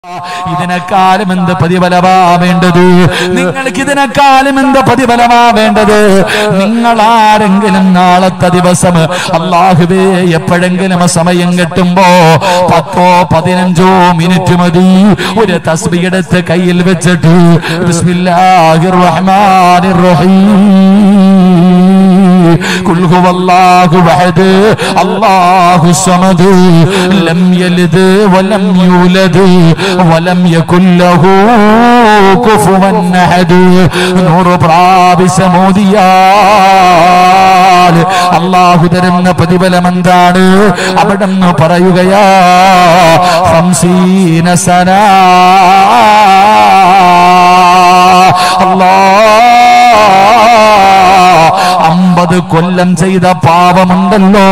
ഇതിനെക്കാളും എന്ത് പ്രതിഫലമാ വേണ്ടത് നിങ്ങൾക്ക് ഇതിനെക്കാളും എന്ത് പ്രതിഫലമാ വേണ്ടത് നിങ്ങൾ ആരെങ്കിലും നാളത്തെ ദിവസം അള്ളാഹുവേ എപ്പോഴെങ്കിലും സമയം കിട്ടുമ്പോ പത്തോ പതിനഞ്ചോ മിനിറ്റ് മതി ഒരു തസ്ബി എടുത്ത് കയ്യിൽ വെച്ചിട്ട് ബിസ്മില്ലാഹിർ റഹ്മാനിർ റഹീം قل هو الله احد الله الصمد لم يلد ولم يولد ولم يكن له كفوا احد നൂറ് പ്രാവശ്യം മോദിയാൽ അള്ളാഹു തരുന്ന പ്രതിഫലം എന്താണ് അവിടെ നിന്ന് പറയുകയാ ഹംസീന സന അല്ലാ അമ്പത് കൊല്ലം ചെയ്ത പാപമുണ്ടല്ലോ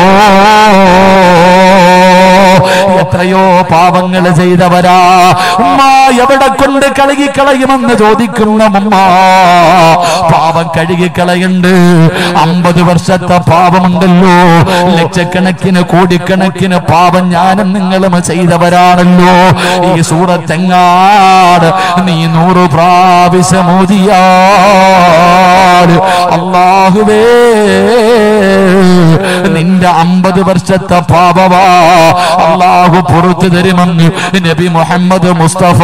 എത്രയോ പാപങ്ങൾ ചെയ്തവരാ ഉമ്മ എവിടെ കൊണ്ട് കഴുകി കളയുമെന്ന് ചോദിക്കുന്ന ഉമ്മ പാപം കഴുകി കളയുണ്ട് അമ്പത് വർഷത്തെ പാപമുണ്ടല്ലോ ലക്ഷക്കണക്കിന് കോടിക്കണക്കിന് പാപം ഞാനും നിങ്ങളും ചെയ്തവരാണല്ലോ ഈ സൂറത്തെങ്ങാട് നീ നൂറ് പ്രാവശ്യം മോദിയാൽ അള്ളാഹുവേ നിന്റെ അമ്പത് വർഷത്തെ പാപവാ അള്ളാഹു പുറത്തു തരുമെന്ന് നബി മുഹമ്മദ് മുസ്തഫ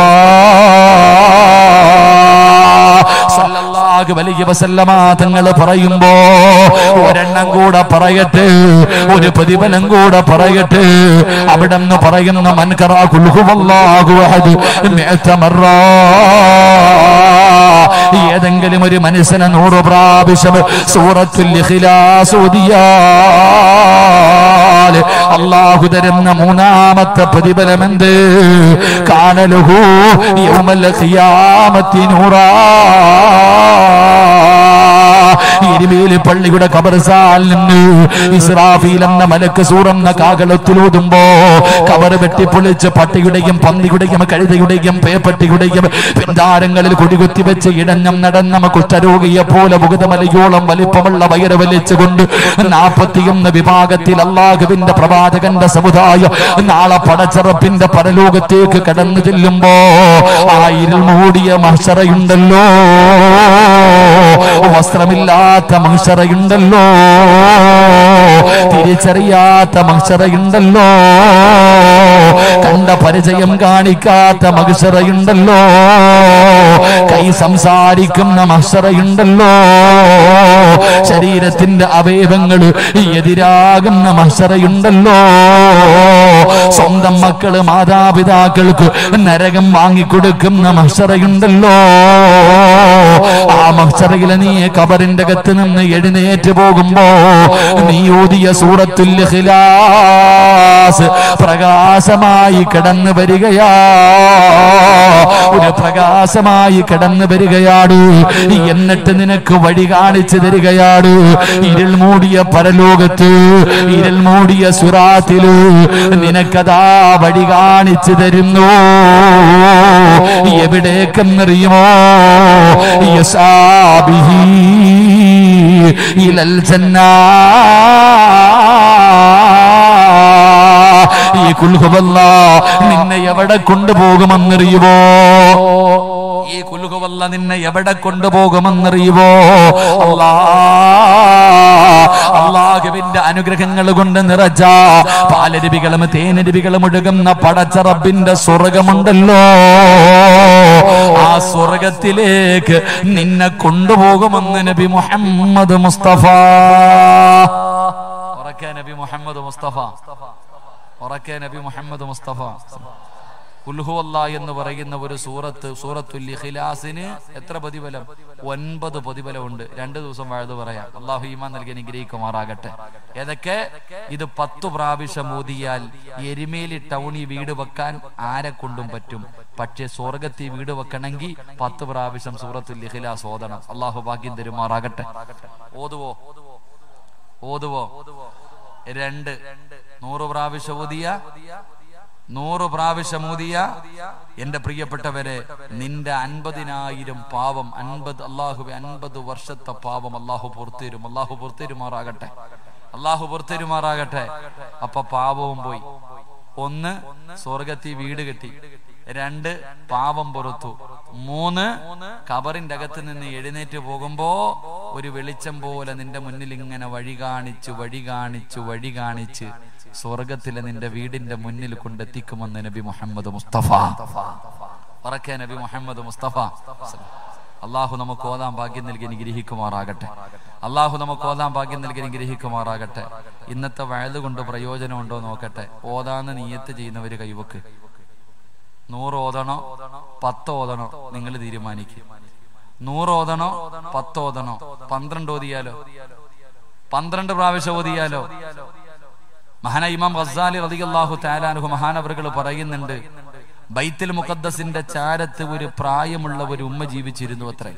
സല്ലല്ലാഹു അലൈഹി വസല്ലമ തങ്ങൾ പറയുമ്പോ ഒരെണ്ണം കൂടെ പറയട്ടെ ഒരു പ്രതിഫലം കൂടെ പറയട്ടെ അവിടെ നിന്ന് പറയുന്ന മൻകറാ കുൽഹുവല്ലാഹു അഹദ് മിഅത മർറാ ഏതെങ്കിലും ഒരു മനുഷ്യനെ നൂറ് പ്രാവശ്യം സൂറത്തുൽ ഇഖ്ലാസ് ഓതിയാൽ അള്ളാഹു തരുന്ന മൂന്നാമത്തെ പ്രതിഫലം എന്ത് കാനലുഹു യൗമൽ ഖിയാമത്തി നൂറാ എരുമേലി പള്ളിയുടെ കബർസാൽ നിന്ന് ഇസ്രാഫീൽ എന്ന മലക്ക് സൂറന്ന കാകളത്തിലൂതുമ്പോ കബർ വെട്ടിപ്പൊളിച്ച് പട്ടിയുടെയും പന്നിയുടെയും കഴുതയുടെയും പേപ്പട്ടിയുടെയും പിന്താരങ്ങളിൽ കൊടികുത്തി വെച്ച് ഇടഞ്ഞം നടന്ന കുഷ്ഠരോഗിയെ പോലെ മുഖതമലയോളം വലിപ്പമുള്ള വയറ് വലിച്ചുകൊണ്ട് നാൽപ്പത്തിയൊന്ന് വിഭാഗത്തിൽ അള്ളാഹുവിന്റെ പ്രവാചകന്റെ സമുദായം നാളെ പടച്ചറപ്പിന്റെ പരലോകത്തേക്ക് കടന്നു ചെല്ലുമ്പോ ആ ഇരുൾ മൂടിയ മഹ്ഷറയുണ്ടല്ലോ വസ്ത്രമില്ലാത്ത മനുഷ്യറയുണ്ടല്ലോ തിരിച്ചറിയാത്ത മനുഷ്യറയുണ്ടല്ലോ കണ്ട പരിചയം കാണിക്കാത്ത മനുഷ്യറയുണ്ടല്ലോ കൈ സംസാരിക്കുന്ന മനുഷ്യറയുണ്ടല്ലോ ശരീരത്തിന്റെ അവയവങ്ങൾ എതിരാകുന്ന മനുഷ്യറയുണ്ടല്ലോ സ്വന്തം മക്കള് മാതാപിതാക്കൾക്ക് നരകം വാങ്ങിക്കൊടുക്കുന്ന മനുഷ്യറയുണ്ടല്ലോ ആ മഹ്സറയിൽ നീ കബറിന്റെ അകത്ത് നിന്ന് എഴുന്നേറ്റ് പോകുമ്പോ നീ ഓതിയ സൂറത്തുൽ ഇഖ്ലാസ് പ്രകാശമായി കടന്നു വരികയാ ഒരു പ്രകാശമായി കടന്നു വരികയാണ് എന്നിട്ട് നിനക്ക് വഴി കാണിച്ചു തരികയാണ് ഇരുൾ മൂടിയ പരലോകത്ത് ഇരുൾ മൂടിയ സുറാത്തില് നിനക്കതാ വഴി കാണിച്ചു തരുന്നു എവിടേക്കെന്നറിയുമോ യസാബിഹി ഇലൽ ജന്നാ ഈ കുൽഹുവല്ല നിന്നെ എവിടെ കൊണ്ടുപോകുമെന്നറിയുമോ ഈ കുലുകുവല്ല നിന്നെ എവിടെ കൊണ്ടുപോകുമെന്നറിയുവോ അല്ലാ അള്ളാഹുവിന്റെ അനുഗ്രഹങ്ങൾ കൊണ്ട് നിറച്ച പാലരുവികളും തേനരുവികളും ഒഴുകുന്ന പടച്ചറബിന്റെ സ്വർഗമുണ്ടല്ലോ ആ സ്വർഗത്തിലേക്ക് നിന്നെ കൊണ്ടുപോകുമെന്ന് നബി മുഹമ്മദ് മുസ്തഫ ഉറക്കെ നബി മുഹമ്മദ് മുസ്തഫ ഉറക്കെ നബി മുഹമ്മദ് മുസ്തഫ കുൽഹുവല്ല എന്ന് പറയുന്ന ഒരു സൂറത്ത് സൂറത്തുൽ ഇഖ്ലാസിന് എത്ര പ്രതിഫലം ഒൻപത് പ്രതിഫലമുണ്ട് രണ്ടു ദിവസം വഴുത് പറയാം അള്ളാഹു ഈമാൻ നൽകി അനുഗ്രഹിക്കുമാറാകട്ടെ ഏതൊക്കെ ഇത് പത്തു പ്രാവശ്യം ഓതിയാൽ എരുമേലി ടൗണി വീട് വെക്കാൻ ആരെ കൊണ്ടും പറ്റും പക്ഷേ സ്വർഗത്തിൽ വീട് വെക്കണമെങ്കിൽ പത്ത് പ്രാവശ്യം സൂറത്തുൽ ഇഖ്ലാസ് ഓതണം അള്ളാഹു ഭാഗ്യം തരുമാറാകട്ടെ ഓതുവോ ഓതുവോ രണ്ട് നൂറ് പ്രാവശ്യം ഓതിയ നൂറ് പ്രാവശ്യം ഊതിയ എന്റെ പ്രിയപ്പെട്ടവരെ നിന്റെ അൻപതിനായിരം പാവം അൻപത് അള്ളാഹുബെ അൻപത് വർഷത്തെ പാവം അള്ളാഹു പുറത്തേരും അള്ളാഹു പുറത്തേരുമാറാകട്ടെ അള്ളാഹു പുറത്തേരുമാറാകട്ടെ അപ്പൊ പാവവും പോയി ഒന്ന് സ്വർഗത്തിൽ വീട് കെട്ടി രണ്ട് പാവം പുറത്തു മൂന്ന് കബറിന്റെ അകത്ത് നിന്ന് എഴുന്നേറ്റ് പോകുമ്പോ ഒരു വെളിച്ചം പോലെ നിന്റെ മുന്നിൽ ഇങ്ങനെ വഴി കാണിച്ചു വഴി കാണിച്ചു വഴി കാണിച്ച് സ്വർഗത്തിലെ നിന്റെ വീടിന്റെ മുന്നിൽ കൊണ്ടെത്തിക്കുമെന്ന് നബി മുഹമ്മദ് മുസ്തഫ ഉറക്കെ നബി മുഹമ്മദ് മുസ്തഫ അള്ളാഹു നമുക്ക് ഓതാൻ ഭാഗ്യം നൽകി അനുഗ്രഹിക്കുമാറാകട്ടെ അള്ളാഹു നമുക്ക് ഓതാൻ ഭാഗ്യം നൽകി അനുഗ്രഹിക്കുമാറാകട്ടെ ഇന്നത്തെ വയത് കൊണ്ട് പ്രയോജനമുണ്ടോ നോക്കട്ടെ ഓതാന്ന് നീയത്ത് ചെയ്യുന്നവര് കൈവക്ക് നൂറ് ഓതണോ പത്ത് ഓതണോ നിങ്ങൾ തീരുമാനിക്കും നൂറ് ഓതണോ പത്ത് ഓതണോ പന്ത്രണ്ട് ഓതിയാലോ പന്ത്രണ്ട് പ്രാവശ്യം ഓതിയാലോ മഹാന ഇമാം ഗസാലി റളിയല്ലാഹു തആലാനുഹു മഹാനവറുകൾ പറയുന്നുണ്ട് ബൈത്തുൽ മുഖദ്ദസിന്റെ ചാരത്ത് ഒരു പ്രായമുള്ള ഒരു ഉമ്മ ജീവിച്ചിരുന്നു അത്രേ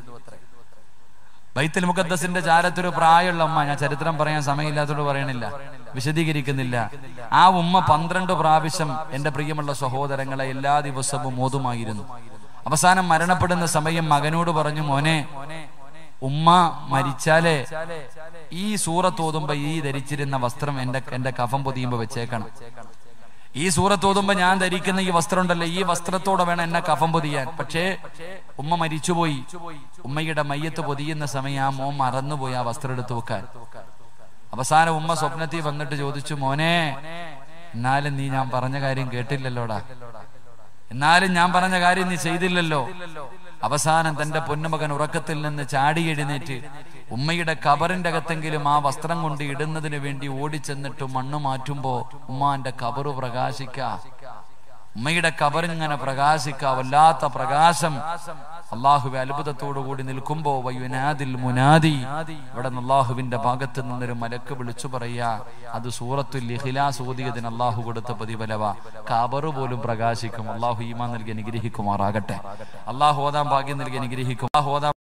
ബൈത്തുൽ മുഖദ്ദസിന്റെ ചാരത്ത് ഒരു പ്രായമുള്ള ഉമ്മ ഞാൻ ചരിത്രം പറയാൻ സമയമില്ലാത്തതുകൊണ്ട് പറയണില്ല വിശദീകരിക്കുന്നില്ല ആ ഉമ്മ പന്ത്രണ്ട് പ്രാവശ്യം എന്റെ പ്രിയമുള്ള സഹോദരങ്ങളെ എല്ലാ ദിവസവും ഓതുമായിരുന്നു അവസാനം മരണപ്പെടുന്ന സമയം മകനോട് പറഞ്ഞു മോനെ ഉമ്മ മരിച്ചാലേ ഈ സൂറത്ത് ഓതുമ്പോ ഈ ധരിച്ചിരുന്ന വസ്ത്രം എന്റെ എന്റെ കഫം പൊതിയുമ്പോ വെച്ചേക്കണം ഈ സൂറത്ത് ഓതുമ്പോ ഞാൻ ധരിക്കുന്ന ഈ വസ്ത്രം ഉണ്ടല്ലോ ഈ വസ്ത്രത്തോടെ വേണം എന്നെ കഫം പൊതിയാൻ പക്ഷേ ഉമ്മ മരിച്ചുപോയി ഉമ്മയുടെ മയ്യത്ത് പൊതിയുന്ന സമയം ആ മോൻ മറന്നുപോയി ആ വസ്ത്രം എടുത്തു വെക്കാൻ അവസാനം ഉമ്മ സ്വപ്നത്തിൽ വന്നിട്ട് ചോദിച്ചു മോനെ എന്നാലും നീ ഞാൻ പറഞ്ഞ കാര്യം കേട്ടില്ലല്ലോടാ എന്നാലും ഞാൻ പറഞ്ഞ കാര്യം നീ ചെയ്തില്ലല്ലോ അവസാനം തന്റെ പൊന്നുമകൻ ഉറക്കത്തിൽ നിന്ന് ചാടി എഴുന്നേറ്റ് ഉമ്മയുടെ കബറിന്റെ അകത്തെങ്കിലും ആ വസ്ത്രം കൊണ്ട് ഇടുന്നതിന് വേണ്ടി ഓടിച്ചെന്നിട്ട് മണ്ണ് മാറ്റുമ്പോ ഉമ്മാന്റെ കബറ് പ്രകാശിക്ക ഉമ്മയുടെ കബറിങ്ങനെ പ്രകാശിക്ക വല്ലാത്ത പ്രകാശം അള്ളാഹുവെ അത്ഭുതത്തോടു കൂടി നിൽക്കുമ്പോ വയുനാദിൽ മുനാദി ഇവിടെ അള്ളാഹുവിന്റെ ഭാഗത്ത് നിന്നൊരു മലക്ക് വിളിച്ചു പറയാ അത് സൂറത്തുൽ ഇഖ്ലാസ് ഓതിയതിന് അള്ളാഹു കൊടുത്ത പ്രതിഫലവ കബറ് പോലും പ്രകാശിക്കും അള്ളാഹു ഈമാൻ നൽകി അനുഗ്രഹിക്കുമാറാകട്ടെ അള്ളാഹു ഓതാൻ ഭാഗ്യം നൽകി അനുഗ്രഹിക്കും അള്ളാഹു ഓതാൻ